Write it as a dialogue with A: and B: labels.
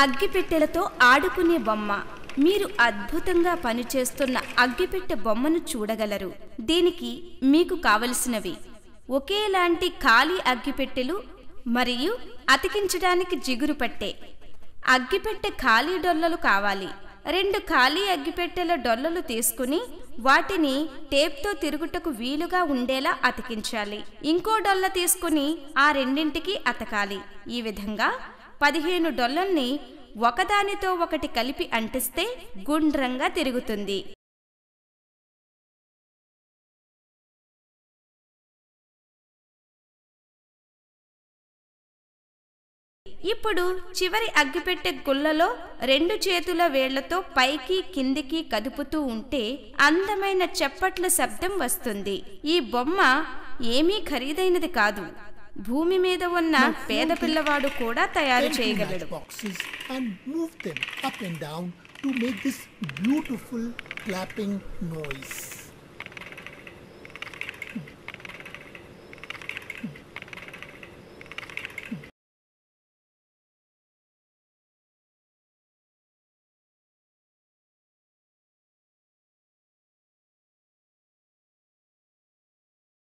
A: అగ్గిపెట్టెలతో ఆడుకునే బొమ్మ మీరు అద్భుతంగా పనిచేస్తున్న అగ్గిపెట్టె బొమ్మను చూడగలరు దీనికి మీకు కావలసినవి ఒకేలాంటి ఖాళీ అగ్గిపెట్టెలు మరియు అతికించడానికి జిగురు పట్టే అగ్గిపెట్టె ఖాళీ డొల్లలు కావాలి రెండు ఖాళీ అగ్గిపెట్టెల డొల్లలు తీసుకుని వాటిని టేప్తో తిరుగుటకు వీలుగా ఉండేలా అతికించాలి ఇంకో డొల్ల తీసుకుని ఆ రెండింటికి అతకాలి ఈ విధంగా పదిహేను డొల్లల్ని ఒకదానితో ఒకటి కలిపి అంటిస్తే గుండ్రంగా తిరుగుతుంది ఇప్పుడు చివరి అగ్గిపెట్టె గుల్లలో రెండు చేతుల వేళ్లతో పైకి కిందికి కదుపుతూ ఉంటే అందమైన చప్పట్ల శబ్దం వస్తుంది ఈ బొమ్మ ఏమీ ఖరీదైనది కాదు భూమి మీద ఉన్న పేద పిల్లవాడు కూడా తయారు
B: Empty
A: చేయగలడు
B: matchboxes and move them up and down to make this beautiful clapping noise.